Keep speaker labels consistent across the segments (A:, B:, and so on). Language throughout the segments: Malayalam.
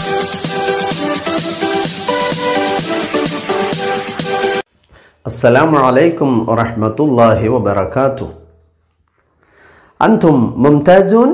A: السلام عليكم ورحمة الله وبركاته أنتم ممتازون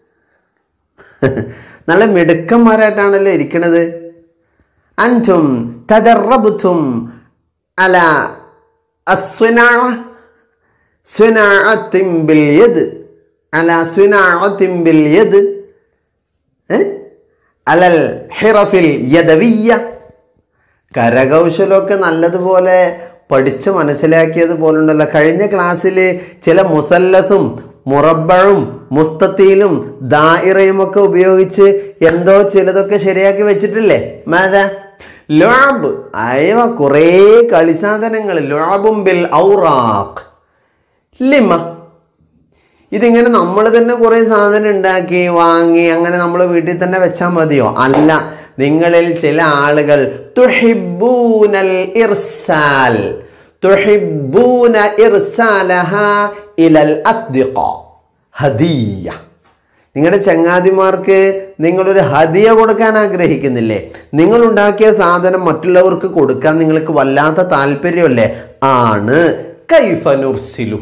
A: നല്ല മിടുക്കന്മാരായിട്ടാണല്ലോ ഇരിക്കണത് അൻറ്റും തദറബുത്തും അല അസ്വനാ സ്വനാഅത്തിൻ ബിൽ യദ് അല സ്വനാഅത്തിൻ ബിൽ യദ് ഏ? അലൽ ഹിറഫിൽ യദവിയ്യ കരകൗശലമൊക്കെ നല്ലതുപോലെ പഠിച്ച് മനസ്സിലാക്കിയത് പോലുണ്ടല്ലോ കഴിഞ്ഞ ക്ലാസ്സിൽ ചില മുസല്ലസും മുറബഴും മുസ്തത്തിയിലും ദായിറയും ഒക്കെ ഉപയോഗിച്ച് എന്തോ ചിലതൊക്കെ ശരിയാക്കി വെച്ചിട്ടില്ലേ മാത ലാബ് അയവ കുറേ കളിസാധനങ്ങൾ ലാബും ബിൽ ഔറാഖ് ലിമ ഇതിങ്ങനെ നമ്മൾ തന്നെ കുറേ സാധനം ഉണ്ടാക്കി വാങ്ങി അങ്ങനെ നമ്മൾ വീട്ടിൽ തന്നെ വെച്ചാൽ മതിയോ അല്ല നിങ്ങളിൽ ചില ആളുകൾ തുഹിബ്ബൂനൽ ഇർസാൽ തുഹിബ്ബൂന ഇർസാലഹ ഇലൽ അസ്ദിഖ ഹദിയ നിങ്ങളുടെ ചങ്ങാതിമാർക്ക് നിങ്ങളൊരു ഹദിയ കൊടുക്കാൻ ആഗ്രഹിക്കുന്നില്ലേ നിങ്ങൾ ഉണ്ടാക്കിയ സാധനം മറ്റുള്ളവർക്ക് കൊടുക്കാൻ നിങ്ങൾക്ക് വല്ലാത്ത താല്പര്യമല്ലേ ആണ് കൈഫനുർസിലു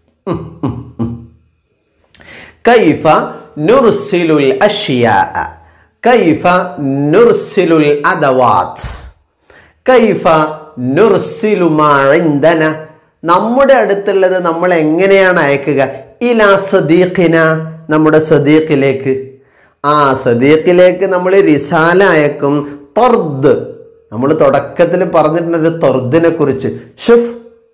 A: كيف نرسل الأشياء كيف نرسل الأدوات كيف نرسل ما عندنا നമ്മുടെ അടുത്തുള്ളത് നമ്മൾ എങ്ങനെയാണ് അയക്കുക ഇലാ സദീഖിന നമ്മുടെ സദീഖിലേക്ക് ആ സദീഖിലേക്ക് നമ്മൾ റിസാല അയക്കും തൊർദ് നമ്മൾ തുടക്കത്തിൽ പറഞ്ഞിട്ടുണ്ട് ഒരു തൊർദിനെ കുറിച്ച് ഷുഫ്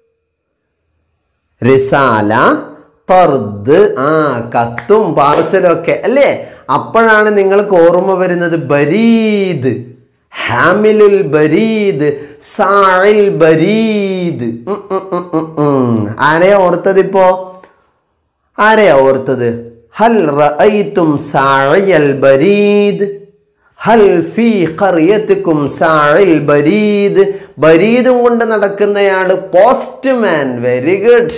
A: റിസാല ഫർദ് ആ കത്തും പാർസലും ഒക്കെ അല്ലേ അപ്പോഴാണ് നിങ്ങൾക്ക് ഓർമ്മ വരുന്നത് ബരീദ് ഹാമിലുൽ ബരീദ് സായിൽ ബരീദ് ഉം, ഉം, ഉം, ഉം, ഉം. ആരെയാ ഓർത്തത് ഇപ്പോ ആരെയാ ഓർത്തത് ഹൽ റഅയ്തും സായൽ ബരീദ് ഹൽ ഫീ ഖറിയത്തിക്കും സായിൽ ബരീദ് ബരീദും കൊണ്ട് നടക്കുന്നയാള് പോസ്റ്റ്മാൻ വെരി ഗുഡ്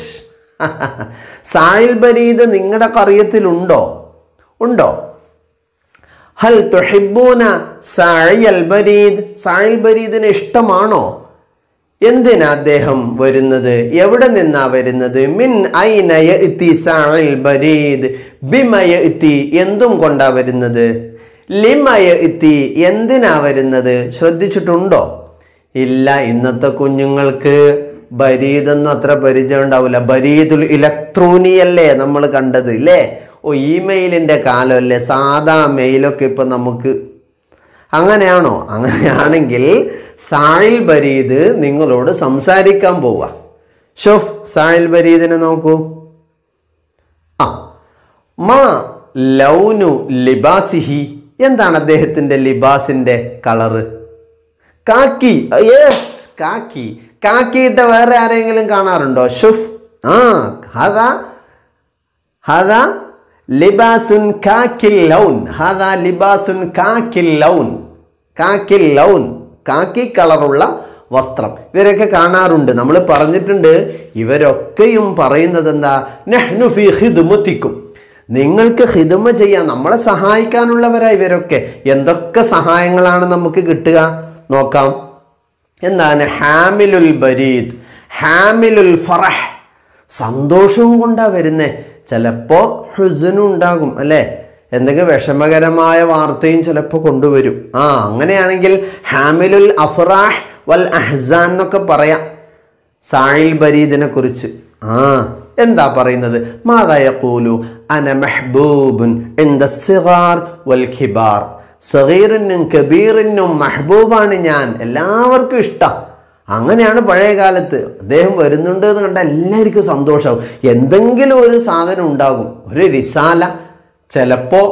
A: സായിൽ ബരീദ് നിങ്ങളുടെ കറിയത്തിലുണ്ടോ ഉണ്ടോ ഹൽ തുഹിബൂന സായൽ ബരീദ് സായിൽ ബരീദിന് ഇഷ്ടമാണോ എന്തിനാ അദ്ദേഹം വരുന്നത് എവിടെ നിന്നാ വരുന്നത് മിൻ ഐന യഅ്തി സാഇൽ ബരീദ് ബിമ യഅ്തി എന്തും കൊണ്ടാ വരുന്നത് ലിമ യഅ്തി എന്തിനാ വരുന്നത് ശ്രദ്ധിച്ചിട്ടുണ്ടോ ഇല്ല ഇന്നത്തെ കുഞ്ഞുങ്ങൾക്ക് ബരീദൊന്നും അത്ര പരിചയം ഉണ്ടാവില്ല ബരീദുൽ ഇലക്ട്രോണിയല്ലേ നമ്മൾ കണ്ടത് ഇല്ലേ ഓ ഇമെയിലിൻ്റെ കാലമല്ലേ സാധാ മെയിലൊക്കെ ഇപ്പം നമുക്ക് അങ്ങനെയാണോ അങ്ങനെയാണെങ്കിൽ സായിൽ ബരീദ് നിങ്ങളോട് സംസാരിക്കാൻ പോവുക ഷോഫ് സായിൽ ബരീദിനെ നോക്കൂ ആ മാ ലൗനു ലിബാസിഹി എന്താണ് അദ്ദേഹത്തിൻ്റെ ലിബാസിൻ്റെ കളറ് കാക്കി യെസ് കാക്കി കാക്കിയിട്ട വേറെ ആരെങ്കിലും കാണാറുണ്ടോ ഷുഫ് ആ ഹദാ ഹദാ ലിബാസുൻ കാക്കിൽ ലൗൻ ഹദാ ലിബാസുൻ കാക്കിൽ ലൗൻ കാക്കിൽ ലൗൻ കാക്കി കളറുള്ള വസ്ത്രം ഇവരൊക്കെ കാണാറുണ്ട് നമ്മൾ പറഞ്ഞിട്ടുണ്ട് ഇവരൊക്കെയും പറയുന്നത് എന്താ നെഹ്നു ഫി ഹിദ്മുത്തിക്കും നിങ്ങൾക്ക് ഹിദുമ ചെയ്യാൻ നമ്മളെ സഹായിക്കാനുള്ളവരാ ഇവരൊക്കെ എന്തൊക്കെ സഹായങ്ങളാണ് നമുക്ക് കിട്ടുക നോക്കാം എന്താണ് ഹാമിലുൽ ബരീദ് ഹാമിലുൽ ഫറഹ് സന്തോഷവും കൊണ്ടാ വരുന്നേ ചിലപ്പോൾ ഹുസനും ഉണ്ടാകും അല്ലേ എന്തെങ്കിലും വിഷമകരമായ വാർത്തയും ചിലപ്പോൾ കൊണ്ടുവരും ആ അങ്ങനെയാണെങ്കിൽ ഹാമിലുൽ അഫ്റാഹ് വൽ അഹ്സാൻ എന്നൊക്കെ പറയാം സായിൽ ബരീദിനെ കുറിച്ച് ആ എന്താ പറയുന്നത് മാതായ കൂലു അന മെഹബൂബുൻ എന്ത സിഗാർ വൽ ഖിബാർ സഗീറിനും കബീറിനും മെഹബൂബാണ് ഞാൻ എല്ലാവർക്കും ഇഷ്ടം അങ്ങനെയാണ് പഴയ കാലത്ത് അദ്ദേഹം വരുന്നുണ്ട് എന്ന് കണ്ടാൽ എല്ലാവർക്കും സന്തോഷമാവും എന്തെങ്കിലും ഒരു സാധനം ഉണ്ടാകും ഒരു റിസാല ചിലപ്പോൾ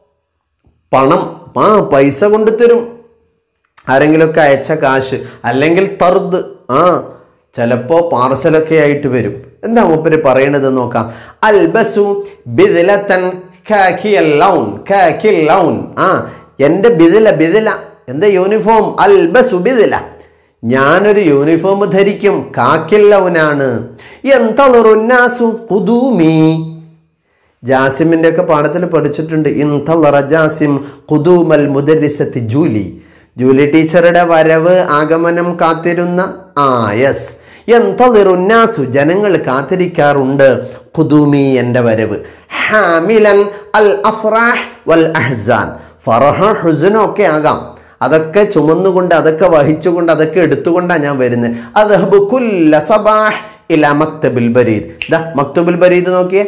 A: പണം ആ പൈസ കൊണ്ടുതരും ആരെങ്കിലുമൊക്കെ അയച്ച കാശ് അല്ലെങ്കിൽ തർദ് ആ ചിലപ്പോൾ പാർസലൊക്കെ ആയിട്ട് വരും എന്താ മൂപ്പര് പറയണത് നോക്കാം അൽബസു ബിദിലത്തൻ കാക്കിയൽ ലൗൻ കാക്കിൽ ലൗൻ ആ എൻ്റെ ബിദില ബിദില എൻ്റെ യൂണിഫോം അൽബസു ബിദില ഞാനൊരു യൂണിഫോം ധരിക്കും കാക്കിൽ ലൗനാണ് എന്തളുറുന്നാസു കുതൂമി ജാസിമിന്റെ ഒക്കെ പാഠത്തിൽ പഠിച്ചിട്ടുണ്ട് ഇൻതളറ ജാസിം ഖുദൂമൽ മുദരിസത്തി ജൂലി ജൂലി ടീച്ചറുടെ വരവ് ആഗമനം കാത്തിരുന്ന ആ യെസ് എന്തളിറുന്നാസു ജനങ്ങൾ കാത്തിരിക്കാറുണ്ട് ഖുദൂമി എൻ്റെ വരവ് ഹാമിലൻ അൽ അഫ്രാഹ് വൽ അഹ്സാൻ ഫറഹ ഹുസനും ഒക്കെ ആകാം അതൊക്കെ ചുമന്നുകൊണ്ട് അതൊക്കെ വഹിച്ചുകൊണ്ട് അതൊക്കെ എടുത്തുകൊണ്ടാണ് ഞാൻ വരുന്നത് അദ്ഹബു കുല്ല സബാഹ് ഇല മക്തബിൽ ബരീദ് ദാ മക്തബുൽ ബരീദ് നോക്കിയേ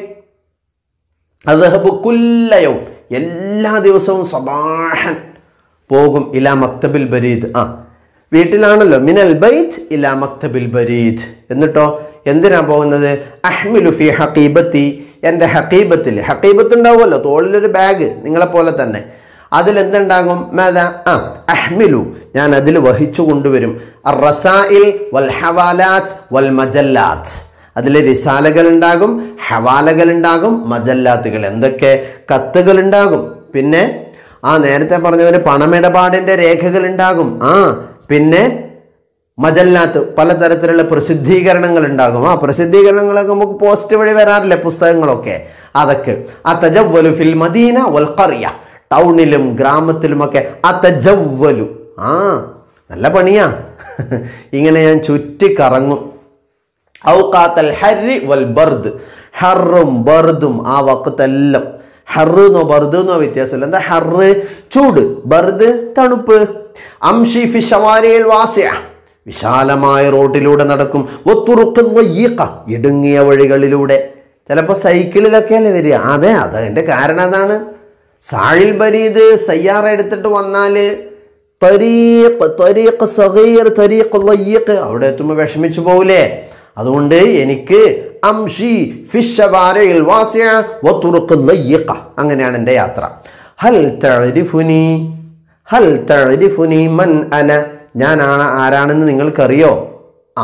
A: അദ്ഹബു കുല്ലയോ എല്ലാ ദിവസവും സബാഹൻ പോകും ഇല മക്തബിൽ ബരീദ് ആ വീട്ടിലാണല്ലോ മിനൽ ബൈറ്റ് ഇല മക്തബിൽ ബരീദ് എന്നിട്ടോ എന്തിനാ പോകുന്നത് അഹ്മിലു ഫി ഹക്കീബത്തി എൻ്റെ ഹക്കീബത്തിൽ ഹക്കീബത്ത് ഉണ്ടാവുമല്ലോ തോളിലൊരു ബാഗ് നിങ്ങളെപ്പോലെ തന്നെ അതിൽ എന്തുണ്ടാകും മേത ആ അഹ്മിലു ഞാൻ അതിൽ വഹിച്ചു കൊണ്ടുവരും റസായിൽ വൽ ഹവാലാത്ത് വൽ മജല്ലാത്ത് അതിൽ റിസാലകൾ ഉണ്ടാകും ഹവാലകൾ ഉണ്ടാകും മജല്ലാത്തുകൾ എന്തൊക്കെ കത്തുകൾ ഉണ്ടാകും പിന്നെ ആ നേരത്തെ പറഞ്ഞവര് പണമിടപാടിന്റെ രേഖകൾ ഉണ്ടാകും ആ പിന്നെ മജല്ലാത്ത് പലതരത്തിലുള്ള പ്രസിദ്ധീകരണങ്ങൾ ഉണ്ടാകും ആ പ്രസിദ്ധീകരണങ്ങളൊക്കെ നമുക്ക് പോസ്റ്റ് വഴി വരാറില്ലേ പുസ്തകങ്ങളൊക്കെ അതൊക്കെ ആ തജവ്വലു ഫിൽ മദീന വൽ ഖറിയ ടൗണിലും ഗ്രാമത്തിലുമൊക്കെ ആ തജവ്വലു ആ നല്ല പണിയാ ഇങ്ങനെ ഞാൻ ചുറ്റിക്കറങ്ങും ഔക്കാത്തൽ ഹരി വൽ ബർദ് ഹറും ബർദും ആ വക്കത്തെല്ലാം ഹറ് എന്നോ ബർദ് എന്നോ വ്യത്യാസമില്ല എന്താ ഹറ് ചൂട് ബർദ് തണുപ്പ് അംഷി ഫി ഷവാരിയിൽ വാസ്യ വിശാലമായ റോട്ടിലൂടെ നടക്കും ഒത്തുറുക്കുന്ന ഈക്ക ഇടുങ്ങിയ വഴികളിലൂടെ ചിലപ്പോൾ സൈക്കിളിലൊക്കെ അല്ലേ വരിക അതെ അതിൻ്റെ കാരണം അതാണ് സാഴിൽ ബരീദ് സയ്യാറ എടുത്തിട്ട് വന്നാല് ത്വരീഖ് ത്വരീഖ് സഗീർ ത്വരീഖ് ളയ്യിഖ് അവിടെ എത്തുമ്പോൾ വിഷമിച്ചു പോകൂലേ അതുകൊണ്ട് എനിക്ക് അംഷി ഫിഷവാരയിൽ വാസ്യ വത്തുറുഖ് ളയ്യിഖ അങ്ങനെയാണ് എൻ്റെ യാത്ര ഹൽ തഅരിഫുനി ഹൽ തഅരിഫുനി മൻ അന ഞാനാണ് ആരാണെന്ന് നിങ്ങൾക്കറിയോ ആ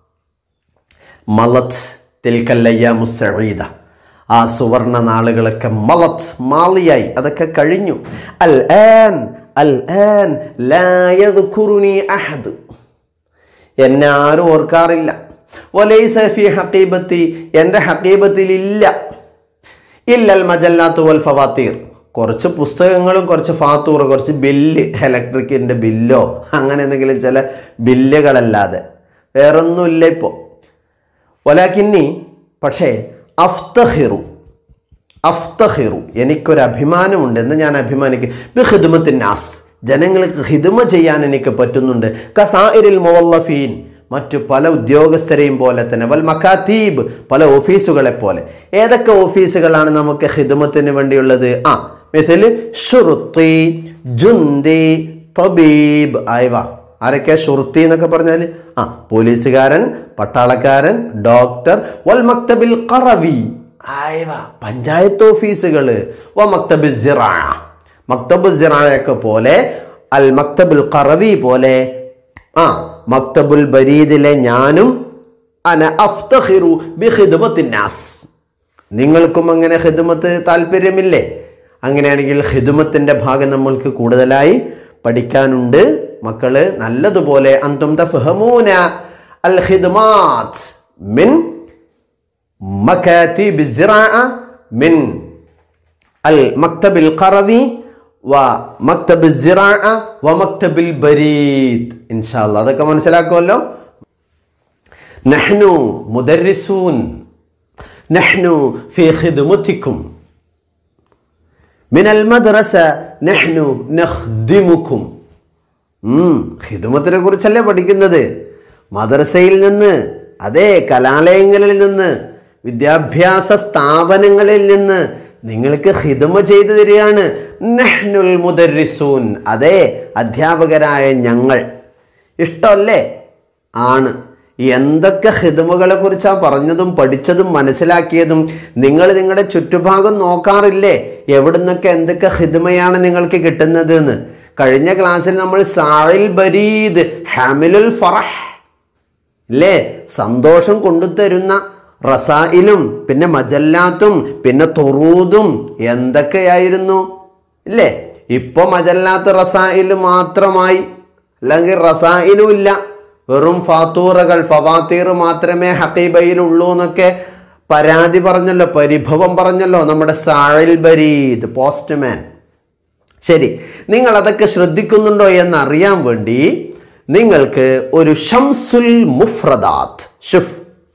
A: മലത്ത് തിൽക്കല്ലയ്യാമു സഈദ ആ സുവർണ നാളുകളൊക്കെ മലത്ത് മാളിയായി അതൊക്കെ കഴിഞ്ഞു അൽ ആൻ അൽ ആൻ ലാ യദ്കുറുനി അഹദ് എന്നെ ആരും ഓർക്കാറില്ല വലൈസ ഫി ഹക്കീബത്തി എൻ്റെ ഹക്കീബത്തിലില്ല ഇല്ലൽ മജല്ലാത്തു വൽ ഫവാത്തീർ കുറച്ച് പുസ്തകങ്ങളും കുറച്ച് ഫാത്തൂർ കുറച്ച് ബില്ല് ഇലക്ട്രിക്കിൻ്റെ ബില്ലോ അങ്ങനെ എന്തെങ്കിലും ചില ബില്ലുകളല്ലാതെ വേറൊന്നുമില്ല ഇപ്പോൾ ഒലാക്കിന്നി പക്ഷേ അഫ്തഹിറു അഫ്തഹിറു എനിക്കൊരു അഭിമാനമുണ്ട് എന്ന് ഞാൻ അഭിമാനിക്കും ബിഹിദ്മത്തിൻ നാസ് ജനങ്ങൾക്ക് ഹിദ്മ ചെയ്യാൻ എനിക്ക് പറ്റുന്നുണ്ട് കസായിരിൽ മുവല്ലഫീൻ മറ്റു പല ഉദ്യോഗസ്ഥരെയും പോലെ തന്നെ വൽ മക്കാത്തീബ് പല ഓഫീസുകളെ പോലെ ഏതൊക്കെ ഓഫീസുകളാണ് നമുക്ക് ഹിദ്മത്തിന് വേണ്ടിയുള്ളത് ആ മിഥില് ഷുറുത്തി ജുന്തി തബീബ് ആയവ ആരൊക്കെ ഷുർത്തി എന്നൊക്കെ പറഞ്ഞാൽ ആ പോലീസുകാരൻ പട്ടാളക്കാരൻ ഡോക്ടർ വൽ മക്തബിൽ ഖറവി ആയവ പഞ്ചായത്ത് ഓഫീസുകൾ വ മക്തബിൽ സിറാ മക്തബ് സിറായൊക്കെ പോലെ അൽ മക്തബുൽ ഖറവി പോലെ ആ മക്തബുൽ ബരീദിലെ ഞാനും അന അഫ്തഖിറു ബി ഖിദ്മത്തിൻ നാസ് നിങ്ങൾക്കും അങ്ങനെ ഹിദ്മത്ത് താല്പര്യമില്ലേ അങ്ങനെയാണെങ്കിൽ ഹിദ്മത്തിൻ്റെ ഭാഗം നമ്മൾക്ക് കൂടുതലായി പഠിക്കാനുണ്ട് മക്കള് നല്ലതുപോലെ അന്തും തഫഹമൂന അൽ ഖിദ്മാത്ത് മിൻ മക്കാത്തിബ് സിറാഅ മിൻ അൽ മക്തബിൽ ഖറവി വ മക്തബ് സിറാഅ വ മക്തബിൽ ബരീദ് ഇൻഷാല്ല അതൊക്കെ മനസ്സിലാക്കുമല്ലോ നഹ്നു മുദർരിസൂൻ നഹ്നു ഫി ഖിദ്മത്തിക്കും മിനൽ മദ്രസ നഹ്നു നഖ്ദിമുക്കും ഹിദുമത്തിനെ കുറിച്ചല്ലേ പഠിക്കുന്നത് മദ്രസയിൽ നിന്ന് അതെ കലാലയങ്ങളിൽ നിന്ന് വിദ്യാഭ്യാസ സ്ഥാപനങ്ങളിൽ നിന്ന് നിങ്ങൾക്ക് ഹിദമ ചെയ്തു തരികയാണ് നഹ്നുൽ മുദർരിസൂൻ അതെ അധ്യാപകരായ ഞങ്ങൾ ഇഷ്ടമല്ലേ ആണ് എന്തൊക്കെ ഹിദമുകളെ കുറിച്ചാണ് പറഞ്ഞതും പഠിച്ചതും മനസ്സിലാക്കിയതും നിങ്ങൾ നിങ്ങളുടെ ചുറ്റുഭാഗം നോക്കാറില്ലേ എവിടുന്നൊക്കെ എന്തൊക്കെ ഹിദമയാണ് നിങ്ങൾക്ക് കിട്ടുന്നത് എന്ന് കഴിഞ്ഞ ക്ലാസ്സിൽ നമ്മൾ സാഴിൽ ബരീദ് ഹാമിലുൽ ഫറഹ് ഇല്ലേ സന്തോഷം കൊണ്ടുതരുന്ന റസായിലും പിന്നെ മജല്ലാത്തും പിന്നെ തൊറൂതും എന്തൊക്കെയായിരുന്നു ഇല്ലേ ഇപ്പൊ മജല്ലാത്ത് റസായിൽ മാത്രമായി അല്ലെങ്കിൽ റസായിലും ഇല്ല വെറും ഫാത്തൂറകൾ ഫവാത്തീർ മാത്രമേ ഹക്കീബയിലുള്ളൂ എന്നൊക്കെ പരാതി പറഞ്ഞല്ലോ പരിഭവം പറഞ്ഞല്ലോ നമ്മുടെ സാഴിൽ ബരീദ് പോസ്റ്റ്മാൻ ശരി നിങ്ങൾ അതൊക്കെ ശ്രദ്ധിക്കുന്നുണ്ടോ എന്ന് അറിയാൻ വേണ്ടി നിങ്ങൾക്ക് ഒരു ഷംസുൽ മുഫ്രദാത്ത് ഷുഫ്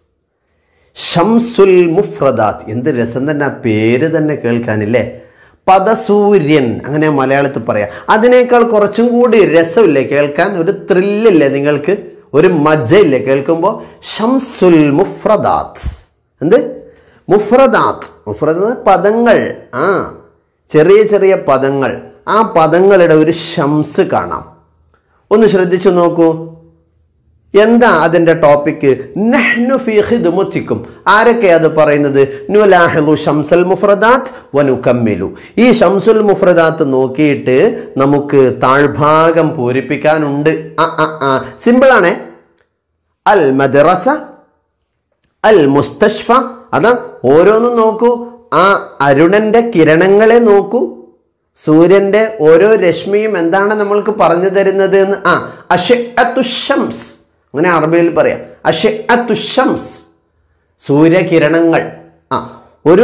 A: ഷംസുൽ മുഫ്രദാത്ത് എന്ത് രസം തന്നെ ആ പേര് തന്നെ കേൾക്കാനില്ലേ പദസൂര്യൻ അങ്ങനെ മലയാളത്തിൽ പറയാം അതിനേക്കാൾ കുറച്ചും കൂടി രസമില്ലേ കേൾക്കാൻ ഒരു ത്രില്ലില്ലേ നിങ്ങൾക്ക് ഒരു മജയില്ലേ കേൾക്കുമ്പോൾ ഷംസുൽ മുഫ്രദാത്ത് എന്ത് മുഫ്രദാത്ത് മുഫ്രദാത്ത് പദങ്ങൾ ആ ചെറിയ ചെറിയ പദങ്ങൾ ആ പദങ്ങളുടെ ഒരു ഷംസ് കാണാം ഒന്ന് ശ്രദ്ധിച്ചു നോക്കൂ എന്താ അതിന്റെ ടോപ്പിക്ക് നഹ്നു ഫീ ഖിദ്മത്തിക്കും ആരൊക്കെ അത് പറയുന്നത് നുലാഹിളു ഷംസൽ മുഫ്രദാത്ത് വനുകമ്മിലു ഈ ഷംസുൽ മുഫ്രദാത്ത് നോക്കിയിട്ട് നമുക്ക് താഴ്ഭാഗം പൂരിപ്പിക്കാനുണ്ട് ആ ആ ആ സിമ്പിൾ ആണേ അൽ മദ്റസ അൽ മുസ്തഷ്ഫ അതാ ഓരോന്നും നോക്കൂ ആ അരുണന്റെ കിരണങ്ങളെ നോക്കൂ സൂര്യന്റെ ഓരോ രശ്മിയും എന്താണ് നമ്മൾക്ക് പറഞ്ഞു തരുന്നത് എന്ന് ആ അഷഅത്തു ഷംസ് അങ്ങനെ അറബിയിൽ പറയാം അഷഅത്തു ഷംസ് സൂര്യകിരണങ്ങൾ ആ ഒരു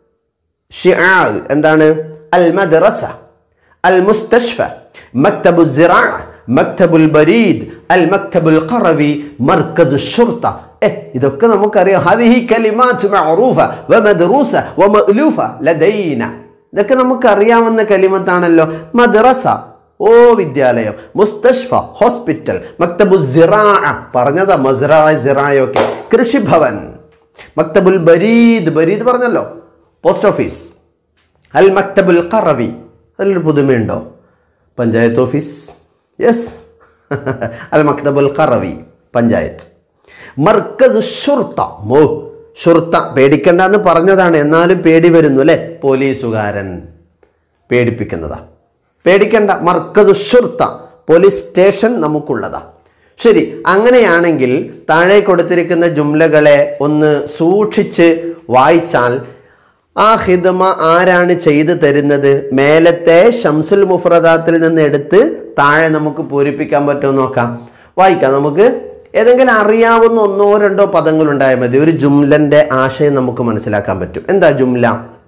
A: ഷിആ എന്താണ് അൽ മദ്റസ അൽ മുസ്തഷ്ഫ മക്തബു സിറാ മക്തബുൽ ബരീദ് അൽ മക്തബുൽ ഖറവി മർക്കസ് ഷുർത്ത ഏ ഇതൊക്കെ നമുക്കറിയാം ഹദിഹി കലിമാത്ത് മഅറൂഫ വമദ്റൂസ വമഅലൂഫ ലദൈന ഇതൊക്കെ നമുക്കറിയാവുന്ന കലിമത്താണല്ലോ മദ്റസ ഓ വിദ്യാലയം മുസ്തഷ്ഫ ഹോസ്പിറ്റൽ മക്തബു സിറാ പറഞ്ഞതാ മസ്റാ സിറായൊക്കെ കൃഷിഭവൻ മക്തബുൽ ബരീദ് ബരീദ് പറഞ്ഞല്ലോ പോസ്റ്റ് ഓഫീസ് അൽ മക്തബുൽ ഖറവി അതിലൊരു പുതുമയുണ്ടോ പഞ്ചായത്ത് ഓഫീസ് യെസ് അൽ മക്തബുൽ ഖറവി പഞ്ചായത്ത് മർക്കസ് ഷുർത്ത മോ ഷുർത്ത പേടിക്കണ്ട എന്ന് പറഞ്ഞതാണ് എന്നാലും പേടി വരുന്നു അല്ലേ പോലീസുകാരൻ പേടിപ്പിക്കുന്നതാ പേടിക്കണ്ട മർക്കസ് ഷുർത്ത പോലീസ് സ്റ്റേഷൻ നമുക്കുള്ളതാ ശരി അങ്ങനെയാണെങ്കിൽ താഴെ കൊടുത്തിരിക്കുന്ന ജുംലകളെ ഒന്ന് സൂക്ഷിച്ച് വായിച്ചാൽ ആ ഹിദമ ആരാണ് ചെയ്തു തരുന്നത് മേലത്തെ ഷംസുൽ മുഫ്രദാത്തിൽ നിന്ന് എടുത്ത് താഴെ നമുക്ക് പൂരിപ്പിക്കാൻ പറ്റുമോ നോക്കാം വായിക്കാം നമുക്ക് ഏതെങ്കിലും അറിയാവുന്ന ഒന്നോ രണ്ടോ പദങ്ങൾ ഉണ്ടായാൽ മതി ഒരു ജുംലന്റെ ആശയം നമുക്ക് മനസ്സിലാക്കാൻ പറ്റും എന്താ ജുംല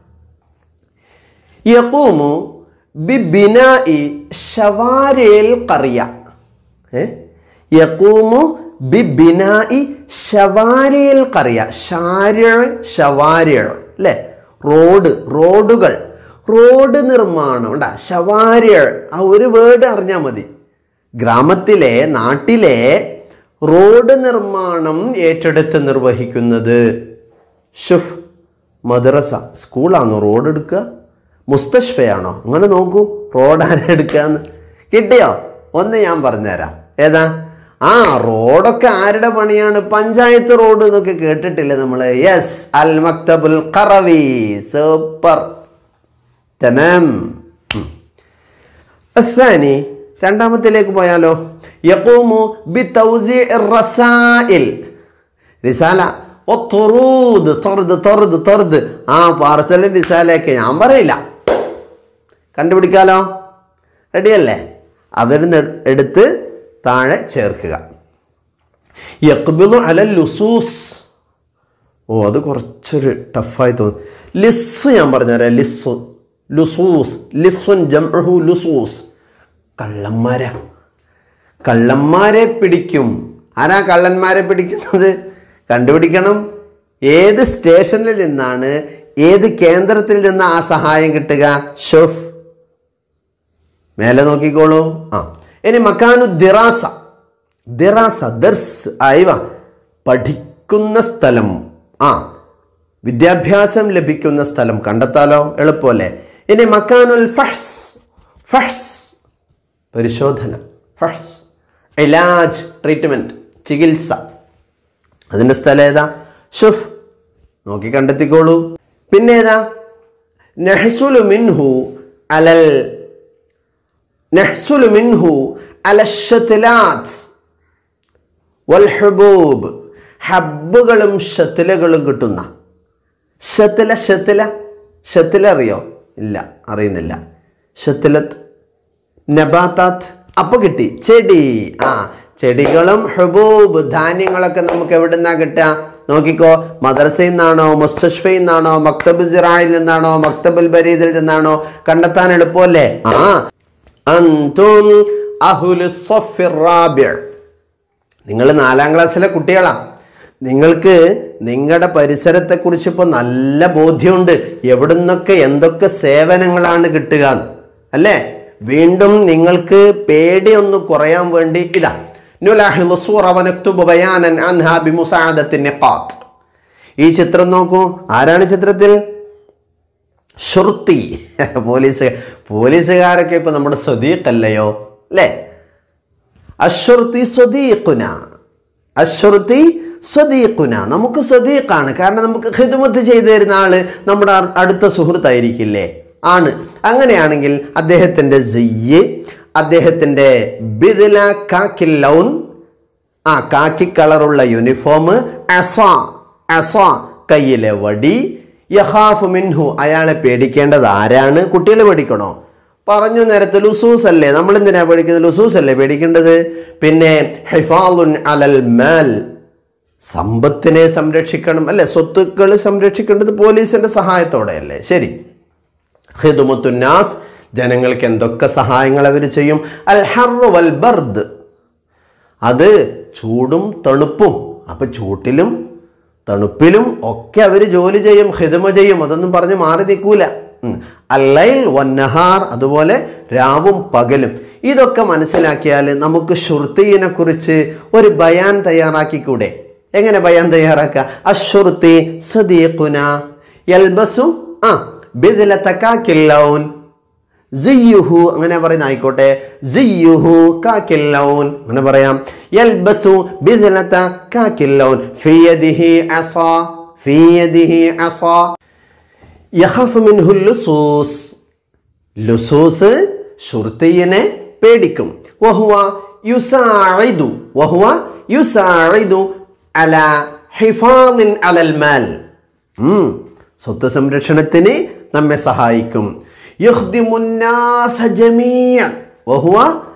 A: യഖൂമു ബിബിനാഇ ഷവാരിൽ ഖറിയ ഏ യഖൂമു ബിബിനാഇ ഷവാരിൽ ഖറിയ ഷാരിയ ഷവാരിയ അല്ലേ റോഡ് റോഡുകൾ റോഡ് നിർമ്മാണം ഉണ്ടാ ഷവാരിയ ആ ഒരു വേർഡ് അറിഞ്ഞാൽ മതി ഗ്രാമത്തിലെ നാട്ടിലെ റോഡ് നിർമ്മാണം ഏറ്റെടുത്ത് നിർവഹിക്കുന്നത് ഷുഫ് മദ്രസ സ്കൂളാണോ റോഡ് എടുക്കുക മുസ്തഷ്ഫയാണോ അങ്ങനെ നോക്കൂ റോഡ് ആരാ എടുക്കാന്ന് കിട്ടിയോ ഒന്ന് ഞാൻ പറഞ്ഞുതരാം ഏതാ ആ റോഡൊക്കെ ആരുടെ പണിയാണ് പഞ്ചായത്ത് റോഡ് എന്നൊക്കെ കേട്ടിട്ടില്ലേ നമ്മൾ യെസ് അൽ മക്തബുൽ ഖറവി സൂപ്പർ തമാം ഉം. الثاني രണ്ടാമത്തിലേക്ക് പോയാലോ യഖൂമു ബിതൗസീഇ الرسائل റിസാല ഓ തൊറൂദ് തൊറുത് തൊറുത് തൊറുത് ആ പാർസലും റിസാലയൊക്കെ ഞാൻ പറയില്ല കണ്ടുപിടിക്കാലോ റെഡിയല്ലേ അതൊരു എടുത്ത് താഴെ ചേർക്കുക യക്ബിലു അല ലുസൂസ് ഓ അത് കുറച്ചൊരു ടഫായി തോന്നുന്നു ലിസ് ഞാൻ പറഞ്ഞുതരാം ലിസ് ലുസൂസ് ലിസ്വൻ ജംഹു ലുസൂസ് കള്ളന്മാരാ കള്ളന്മാരെ പിടിക്കും ആരാ കള്ളന്മാരെ പിടിക്കുന്നത് കണ്ടുപിടിക്കണം ഏത് സ്റ്റേഷനിൽ നിന്നാണ് ഏത് കേന്ദ്രത്തിൽ നിന്ന് ആ സഹായം കിട്ടുക ഷെഫ് മേലെ നോക്കിക്കോളൂ ആ ഇനി മക്കാനു ദിറാസ ദിറാസ ദർസ് ആയിവ പഠിക്കുന്ന സ്ഥലം ആ വിദ്യാഭ്യാസം ലഭിക്കുന്ന സ്ഥലം കണ്ടെത്താലോ എളുപ്പമല്ലേ ഇനി മക്കാനുൽ ഫഹ്സ് ഫഹ്സ് പരിശോധന ഫഹ്സ് ഇലാജ് ട്രീറ്റ്മെൻറ്റ് ചികിത്സ അതിൻ്റെ സ്ഥലം ഏതാ ഷുഫ് നോക്കി കണ്ടെത്തിക്കോളൂ പിന്നെ ഏതാ നെഹ്സുലു മിൻഹു അലൽ നെഹ്സുലു മിൻഹു അലഷത്തിലാത്ത് വൽഹബൂബ് ഹബ്ബുകളും ഷത്തിലകളും കിട്ടുന്ന ഷത്തില ഷത്തില ഷത്തില അറിയോ ഇല്ല അറിയുന്നില്ല ഷത്തിലത്ത് നബാത്താത്ത് അപ്പൊ കിട്ടി ചെടി ആ ചെടികളും ഹബൂബ് ധാന്യങ്ങളൊക്കെ നമുക്ക് എവിടുന്നാ കിട്ടുക നോക്കിക്കോ മദ്രസയിൽ നിന്നാണോ മുസ്തഷ്ഫയിൽ നിന്നാണോ മക്തബ് സിറായിൽ നിന്നാണോ മക്തബുൽ ബരീദിൽ നിന്നാണോ കണ്ടെത്താൻ എളുപ്പമല്ലേ ആ അൻതും അഹുലു സഫിർ റാബിഅ. നിങ്ങൾ നാലാം ക്ലാസ്സിലെ കുട്ടികളാ നിങ്ങൾക്ക് നിങ്ങളുടെ പരിസരത്തെക്കുറിച്ച് ഇപ്പോൾ നല്ല ബോധ്യമുണ്ട് എവിടുന്നൊക്കെ എന്തൊക്കെ സേവനങ്ങളാണ് കിട്ടുക എന്ന്. അല്ലേ വീണ്ടും നിങ്ങൾക്ക് പേടി ഒന്ന് കുറയാൻ വേണ്ടി ഇതാ നുലാഹിളു സൂറ വനക്തുബു ബയാനൻ അൻഹാ ബിമുസാഅദത്തി നിഖാത്ത്. ഈ ചിത്രം നോക്കൂ ആരാണ് ചിത്രത്തിൽ ഷുർത്തി പോലീസ് പോലീസുകാരൊക്കെ ഇപ്പൊ നമ്മുടെ സദീഖല്ലയോ അല്ലേ അശ്വർത്തി സ്വദീഖുന അശ്വർത്തി സ്വദീഖുന നമുക്ക് സ്വദീഖാണ് കാരണം നമുക്ക് ഹിദ്മത്ത് ചെയ്തു തരുന്ന ആള് നമ്മുടെ അ- അടുത്ത സുഹൃത്തായിരിക്കില്ലേ ആണ് അങ്ങനെയാണെങ്കിൽ അദ്ദേഹത്തിൻ്റെ സിയ്യ് അദ്ദേഹത്തിൻ്റെ ബിദില കാക്കിൽ ലൗൻ ആ കാക്കി കളറുള്ള യൂണിഫോം അസ അസ കയ്യിലെ വടി യഹാഫ് മിൻഹു അയാളെ പേടിക്കേണ്ടത് ആരാണ് കുട്ടികളെ പേടിക്കണോ പറഞ്ഞു നേരത്തെ ലുസൂസ് അല്ലേ നമ്മൾ എന്തിനാ പേടിക്കുന്നത് ലുസൂസ് അല്ലേ പേടിക്കേണ്ടത് പിന്നെ ഹിഫാലുൻ അലൽ മാൽ സമ്പത്തിനെ സംരക്ഷിക്കണം അല്ലെ സ്വത്തുക്കൾ സംരക്ഷിക്കേണ്ടത് പോലീസിന്റെ സഹായത്തോടെ അല്ലേ ശരി ഹിദുമുത്തുന്നാസ് ജനങ്ങൾക്ക് എന്തൊക്കെ സഹായങ്ങൾ അവർ ചെയ്യും അൽ ഹർറു വൽ ബർദ് അത് ചൂടും തണുപ്പും അപ്പൊ ചൂട്ടിലും തണുപ്പിലും ഒക്കെ അവർ ജോലി ചെയ്യും ഹിതമ ചെയ്യും അതൊന്നും പറഞ്ഞ് മാറി നിൽക്കൂല ഉം. അല്ലൈൽ വന്നഹാർ അതുപോലെ രാവും പകലും ഇതൊക്കെ മനസ്സിലാക്കിയാൽ നമുക്ക് ഷുർത്തീനെ കുറിച്ച് ഒരു ബയാൻ തയ്യാറാക്കിക്കൂടെ എങ്ങനെ ബയാൻ തയ്യാറാക്കുക അഷുർത്തി സദീഖുന യൽബസു ആ ബിദ്ലതകാക്കില്ലൗൻ സിയ്യുഹു അങ്ങനെ പറയുന്ന ആയിക്കോട്ടെ സിയ്യുഹു കാക്കില്ലൗൻ അങ്ങനെ പറയാം യൽബസു ബിദ്ലത കാക്കില്ലൗൻ ഫിയദിഹി അസാ ഫിയദിഹി അസാ യഖഫ് മിൻഹു ലുസൂസ് ലുസൂസ് ഷുർത്തിയിനെ പേടിക്കും വഹുവ യുസാഇദു വഹുവ യുസാഇദു അല ഹിഫാദിൻ അലൽ മാൽ ഉം, സ്വത്ത് സംരക്ഷണത്തിന് നമ്മെ സഹായിക്കും യഖ്ദിമുന്നാസ ജമീഅൻ വഹുവ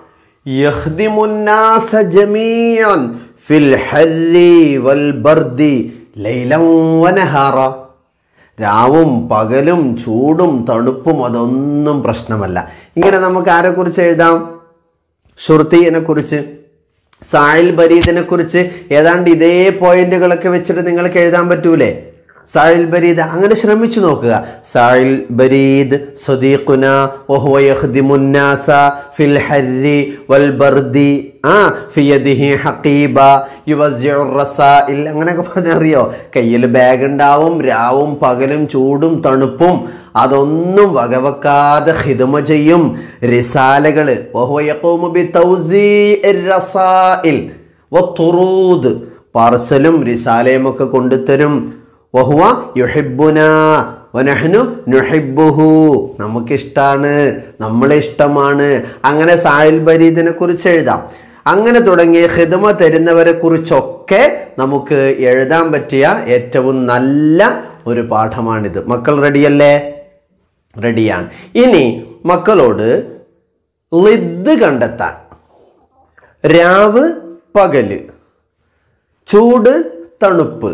A: യഖ്ദിമുന്നാസ ജമീഅൻ ഫിൽ ഹർരി വൽ ബർദി ലൈലൻ വനഹാറ രാവും പകലും ചൂടും തണുപ്പും അതൊന്നും പ്രശ്നമല്ല ഇങ്ങനെ നമുക്ക് ആരെക്കുറിച്ച് എഴുതാം ഷുർത്തീനെ കുറിച്ച് സാഹിൽ ബരീദിനെ കുറിച്ച് ഏതാണ്ട് ഇതേ പോയിന്റുകളൊക്കെ വെച്ചിട്ട് നിങ്ങൾക്ക് എഴുതാൻ പറ്റൂലേ സാഹിൽ ബരീദ് അങ്ങനെ ശ്രമിച്ചു നോക്കുക സാഹിൽ ബരീദ് സദീഖുന വഹുവ യഖ്ദിമുന്നാസ ഫിൽ ഹർരി വൽ ബർദി ആ ഫിയദിഹി ഹഖീബ യുവസ്യഉ റസാഇൽ അങ്ങനെയൊക്കെ പറഞ്ഞറിയോ കയ്യിൽ ബാഗ് ഉണ്ടാവും രാവും പകലും ചൂടും തണുപ്പും അതൊന്നും വകവെക്കാതെ ഹിദമ ചെയ്യും റിസാലകള് വഹുവ യഖൂമു ബിതൗസീഇർ റസാഇൽ വത്തുറൂദ് പാർസലും റിസാലയും ഒക്കെ കൊണ്ടുതരും വഹുവ യുഹിബ്ബുന വനഹ്നു നുഹിബ്ബുഹു നമുക്കിഷ്ടാണ് നമ്മളെ ഇഷ്ടമാണ് അങ്ങനെ സാഹിൽ ബരീദിനെ കുറിച്ച് എഴുതാം അങ്ങനെ തുടങ്ങിയ ഹിദമ തരുന്നവരെ കുറിച്ചൊക്കെ നമുക്ക് എഴുതാൻ പറ്റിയ ഏറ്റവും നല്ല ഒരു പാഠമാണിത് മക്കൾ റെഡിയല്ലേ റെഡിയാണ് ഇനി മക്കളോട് ലിദ് കണ്ടെത്താൻ രാവ് പകല് ചൂട് തണുപ്പ്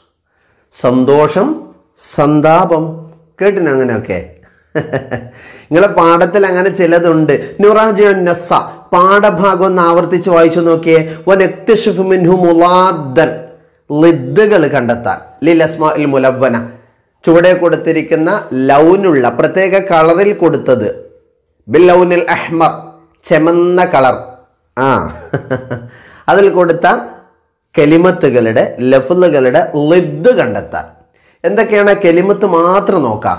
A: സന്തോഷം സന്താപം കേട്ടിന് അങ്ങനെയൊക്കെ നിങ്ങളെ പാഠത്തിൽ അങ്ങനെ ചിലതുണ്ട് നുറാജു നസ പാഠഭാഗം ഒന്ന് ആവർത്തിച്ച് വായിച്ചു നോക്കിയേ വനക്തഷിഫു മിൻഹു മുലാദ്ദൻ ലിദ്ദുകൾ കണ്ടെത്താൻ ലിലസ്മാ ഇൽ മുലവ്വന ചുവടെ കൊടുത്തിരിക്കുന്ന ലൗനുള്ള പ്രത്യേക കളറിൽ കൊടുത്തത് ബിൽ ലൗനിൽ അഹ്മർ ചെമന്ന കളർ ആ അതിൽ കൊടുത്ത കെലിമത്തുകളുടെ ലഫുലുകളുടെ ലിദ് കണ്ടെത്താൻ എന്തൊക്കെയാണ് കെലിമത്ത് മാത്രം നോക്കാം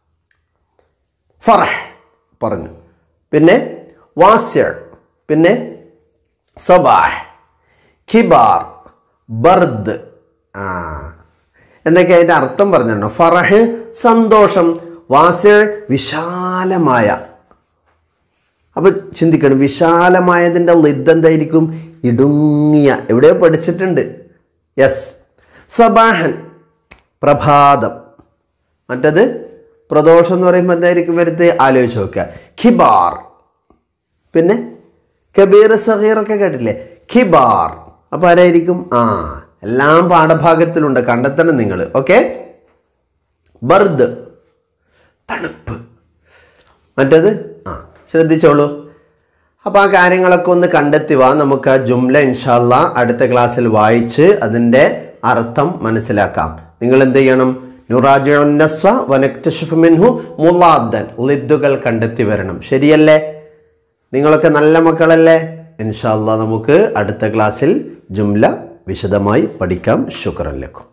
A: ഫറഹ് പറഞ്ഞു പിന്നെ വാസ്യർ പിന്നെ സബാഹ് ഖിബാർ ബർദ് ആ എന്തൊക്കെ അതിൻ്റെ അർത്ഥം പറഞ്ഞിട്ടുണ്ടോ ഫറഹ് സന്തോഷം വാസ്യർ വിശാലമായ അപ്പൊ ചിന്തിക്കണം വിശാലമായതിൻ്റെ ലിദ് എന്തായിരിക്കും ഇടുങ്ങിയ എവിടെയോ പഠിച്ചിട്ടുണ്ട് യെസ് സബാഹൻ പ്രഭാതം മറ്റത് പ്രദോഷം എന്ന് പറയുമ്പോൾ എന്തായിരിക്കും വരുത്ത് ആലോചിച്ച് നോക്കുക ഖിബാർ പിന്നെ കബീർ സഹീറൊക്കെ കേട്ടില്ലേ ഖിബാർ അപ്പോൾ ആരായിരിക്കും ആ എല്ലാം പാഠഭാഗത്തിലുണ്ട് കണ്ടെത്തണം നിങ്ങൾ ഓക്കെ ബർദ് തണുപ്പ് മറ്റത് ആ ശ്രദ്ധിച്ചോളൂ അപ്പോൾ ആ കാര്യങ്ങളൊക്കെ ഒന്ന് കണ്ടെത്തി വാ നമുക്ക് ആ ജുംല ഇൻഷാല്ല അടുത്ത ക്ലാസ്സിൽ വായിച്ച് അതിൻ്റെ അർത്ഥം മനസ്സിലാക്കാം നിങ്ങൾ എന്ത് ചെയ്യണം നുറാജുന്നസ്വ വനക്തഷഫ് മിൻഹു മുലാദ്ദൻ ലിദ്ദുകൾ കണ്ടെത്തി വരണം ശരിയല്ലേ നിങ്ങളൊക്കെ നല്ല മക്കളല്ലേ ഇൻഷാല്ല നമുക്ക് അടുത്ത ക്ലാസ്സിൽ ജുംല വിശദമായി പഠിക്കാം ശുക്രൻ ലക്കും